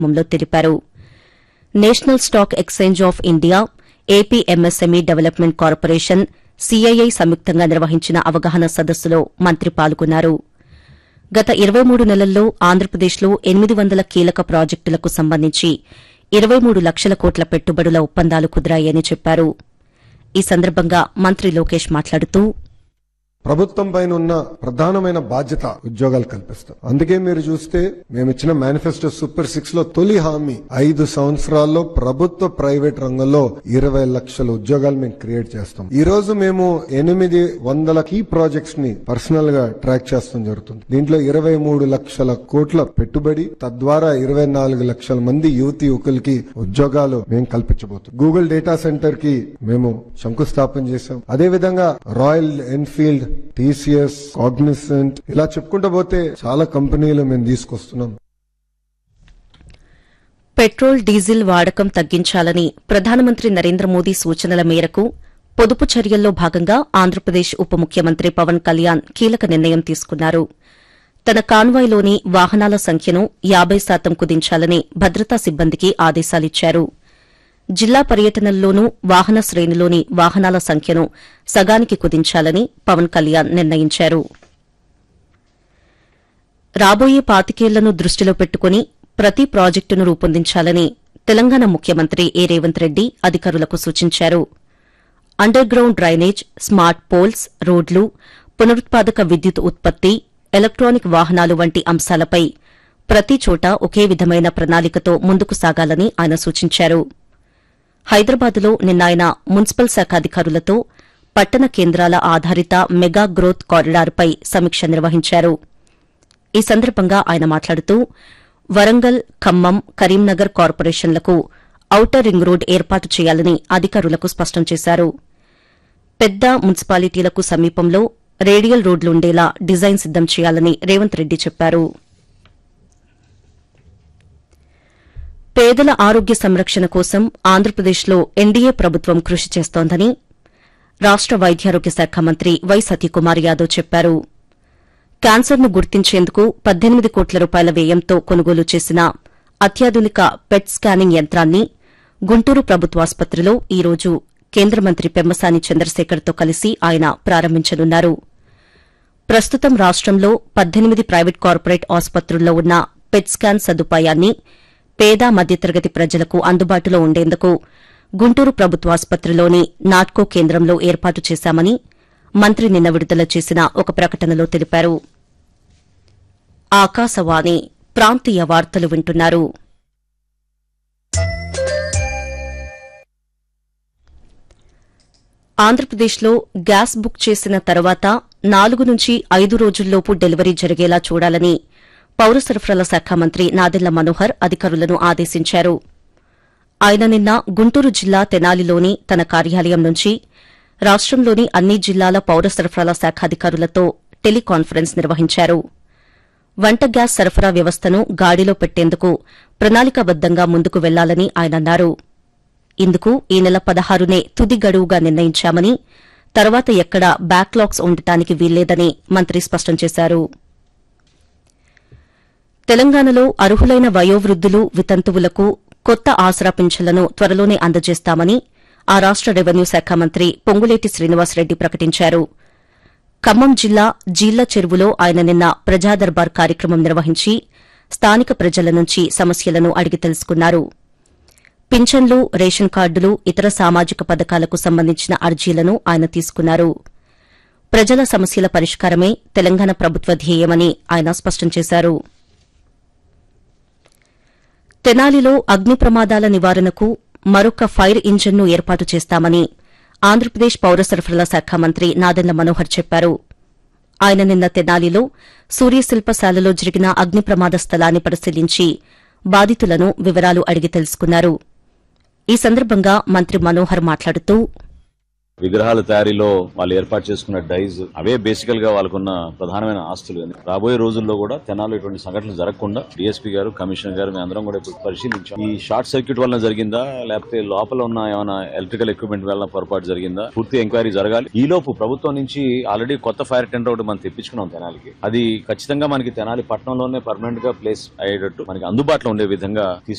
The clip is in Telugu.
కార్యక్రమంలో తెలిపారు national stock exchange of India AP MSME development corporation CII సంయుక్తంగా నిర్వహించిన అవగాహన సదస్సులో మంత్రి పాల్గొన్నారు గత ఇరవై మూడు నెలల్లో ఆంధ్రప్రదేశ్లో ఎనిమిది వందల కీలక ప్రాజెక్టులకు సంబంధించి ఇరవై మూడు లక్షల కోట్ల పెట్టుబడుల ఒప్పందాలు కుదిరాయని చెప్పారు ఈ సందర్భంగా మంత్రి లోకేష్ మాట్లాడుతూ ప్రభుత్వం పైన ఉన్న ప్రధానమైన బాధ్యత ఉద్యోగాలు కల్పిస్తాం అందుకే మీరు చూస్తే మేము ఇచ్చిన మేనిఫెస్టో సూపర్ సిక్స్ లో తొలి హామీ ఐదు సంవత్సరాల్లో ప్రభుత్వ ప్రైవేట్ రంగంలో ఇరవై లక్షల ఉద్యోగాలు మేము క్రియేట్ చేస్తాం ఈ రోజు మేము ఎనిమిది వందల కీ ప్రాజెక్ట్స్ ని పర్సనల్ గా ట్రాక్ చేస్తాం జరుగుతుంది దీంట్లో ఇరవై మూడు లక్షల కోట్ల పెట్టుబడి తద్వారా ఇరవై నాలుగు లక్షల మంది యువతి యువకులకి ఉద్యోగాలు మేము కల్పించబోతున్నాం గూగుల్ డేటా సెంటర్ కి మేము శంకుస్థాపన చేశాం అదే విధంగా రాయల్ ఎన్ఫీల్డ్ టీసీఎస్ కాగ్నిసెంట్ ఇలా చెప్పుకుంటూ పోతే చాలా కంపెనీలు మేము తీసుకొస్తున్నాం పెట్రోల్ డీజిల్ వాడకం తగ్గించాలని ప్రధానమంత్రి నరేంద్ర మోదీ సూచనల మేరకు పొదుపు చర్యల్లో భాగంగా ఆంధ్రప్రదేశ్ ఉప ముఖ్యమంత్రి పవన్ కళ్యాణ్ కీలక నిర్ణయం తీసుకున్నారు తన కాన్వాయ్లోని వాహనాల సంఖ్యను యాబై శాతం కుదించాలని భద్రతా సిబ్బందికి ఆదేశాలిచ్చారు జిల్లా పర్యటనల్లోనూ వాహన శ్రేణిలోని వాహనాల సంఖ్యను సగానికి కుదించాలని పవన్ కళ్యాణ్ నిర్ణయించారు రాబోయే పాతికేళ్లను దృష్టిలో పెట్టుకుని ప్రతి ప్రాజెక్టును రూపొందించాలని తెలంగాణ ముఖ్యమంత్రి ఏ రేవంత్ రెడ్డి అధికారులకు సూచించారు underground drainage smart poles రోడ్లు పునరుత్పాదక విద్యుత్ ఉత్పత్తి ఎలక్ట్రానిక్ వాహనాలు వంటి అంశాలపై ప్రతి చోట ఒకే విధమైన ప్రణాళికతో ముందుకు సాగాలని ఆయన సూచించారు హైదరాబాద్లో నిన్న ఆయన మున్సిపల్ శాఖ అధికారులతో పట్టణ కేంద్రాల ఆధారిత మెగా గ్రోత్ కారిడార్పై సమీక్ష నిర్వహించారు ఈ సందర్భంగా ఆయన మాట్లాడుతూ వరంగల్ ఖమ్మం కరీంనగర్ కార్పొరేషన్లకు ఔటర్ రింగ్ రోడ్ ఏర్పాటు చేయాలని అధికారులకు స్పష్టం చేశారు పెద్ద మున్సిపాలిటీలకు సమీపంలో రేడియల్ రోడ్లుండేలా డిజైన్ సిద్దం చేయాలని రేవంత్ రెడ్డి చెప్పారు పేదల ఆరోగ్య సంరక్షణ కోసం ఆంధ్రప్రదేశ్లో ఎన్డీఏ ప్రభుత్వం కృషి చేస్తోందని రాష్ట వైద్యారోగ్య శాఖ మంత్రి వై సత్యకుమార్ యాదవ్ చెప్పారు క్యాన్సర్ను గుర్తించేందుకు పద్దెనిమిది కోట్ల రూపాయల వ్యయంతో కొనుగోలు చేసిన అత్యాధునిక పెట్ స్కానింగ్ యంత్రాన్ని గుంటూరు ప్రభుత్వాసుపత్రిలో ఈ రోజు కేంద్ర మంత్రి పెమ్మసాని చంద్రశేఖర్తో కలిసి ఆయన ప్రారంభించనున్నారు ప్రస్తుతం రాష్టంలో పద్దెనిమిది ప్రైవేట్ కార్పొరేట్ ఆసుపత్రుల్లో ఉన్న పెట్ స్కాన్ సదుపాయాన్ని పేద మధ్యతరగతి ప్రజలకు అందుబాటులో ఉండేందుకు గుంటూరు ప్రభుత్వాసుపత్రిలోని నాట్కో కేంద్రంలో ఏర్పాటు చేశామని మంత్రి నిన్న విడుదల చేసిన ఒక ప్రకటనలో తెలిపారు ఆకాశవాణి ప్రాంతీయ వార్తలు వింటున్నారు ఆంధ్రప్రదేశ్లో గ్యాస్ బుక్ చేసిన తర్వాత నాలుగు నుంచి ఐదు రోజుల్లోపు డెలివరీ జరిగేలా చూడాలని పౌర సరఫరాల శాఖ మంత్రి నాదెళ్ల మనోహర్ అధికారులను ఆదేశించారు ఆయన నిన్న గుంటూరు జిల్లా తెనాలిలోని తన కార్యాలయం నుంచి రాష్టంలోని అన్ని జిల్లాల పౌర సరఫరాల శాఖ అధికారులతో టెలికాన్ఫరెన్స్ నిర్వహించారు వంట గ్యాస్ సరఫరా వ్యవస్థను గాడిలో పెట్టేందుకు ప్రణాళికాబద్దంగా ముందుకు వెళ్లాలని ఆయన అన్నారు ఇందుకు ఈ నెల పదహారునే తుది గడువుగా నిర్ణయించామని తర్వాత ఎక్కడా బ్యాక్లాగ్స్ ఉండటానికి వీల్లేదని మంత్రి స్పష్టం చేశారు తెలంగాణలో అర్హులైన వయోవృద్దులు వితంతువులకు కొత్త ఆసరా పింఛన్లను త్వరలోనే అందజేస్తామని ఆ రాష్ట రెవెన్యూ శాఖ మంత్రి పొంగులేటి శ్రీనివాసరెడ్డి ప్రకటించారు ఖమ్మం జిల్లా జీళ్ల చెరువులో ఆయన నిన్న ప్రజాదర్బార్ కార్యక్రమం నిర్వహించి స్థానిక ప్రజల నుంచి సమస్యలను అడిగి తెలుసుకున్నారు పింఛన్లు రేషన్ కార్డులు ఇతర సామాజిక పథకాలకు సంబంధించిన అర్జీలను ఆయన తీసుకున్నారు ప్రజల సమస్యల పరిష్కారమే తెలంగాణ ప్రభుత్వ ధ్యేయమని ఆయన స్పష్టం చేశారు తెనాలిలో అగ్ని ప్రమాదాల నివారణకు మరొక ఫైర్ ఇంజన్ను ఏర్పాటు చేస్తామని ఆంధ్రప్రదేశ్ పౌర సరఫరాల శాఖ మంత్రి నాదెండ్ల మనోహర్ చెప్పారు ఆయన నిన్న తెనాలిలో సూర్యశిల్పశాలలో జరిగిన అగ్ని ప్రమాద స్థలాన్ని పరిశీలించి బాధితులను వివరాలు అడిగి తెలుసుకున్నారు ఈ సందర్భంగా మంత్రి మనోహర్ మాట్లాడుతూ విగ్రహాల తయారీలో వాళ్ళు ఏర్పాటు చేసుకున్న డైజ్ అవే బేసికల్ గా వాళ్ళకున్న ప్రధానమైన ఆస్తులు అని రాబోయే రోజుల్లో కూడా తెనాలు ఇటువంటి సంఘటనలు జరగకుండా డిఎస్పీ గారు కమిషనర్ గారు మేము అందరం కూడా ఇప్పుడు పరిశీలించాం ఈ షార్ట్ సర్క్యూట్ వల్ల జరిగిందా లేకపోతే లోపల ఉన్న ఏమైనా ఎలక్ట్రికల్ ఎక్విప్మెంట్ వల్ల పొరపాటు జరిగిందా పూర్తి ఎంక్వైరీ జరగాలి ఈ లోపు ప్రభుత్వం నుంచి ఆల్రెడీ కొత్త ఫైర్ టెండర్ ఒకటి మనం తెప్పించుకున్నాం తెనాలికి అది ఖచ్చితంగా మనకి తెనాలి పట్టణంలోనే పర్మనెంట్ గా ప్లేస్ అయ్యేటట్టు మనకి అందుబాటులో ఉండే విధంగా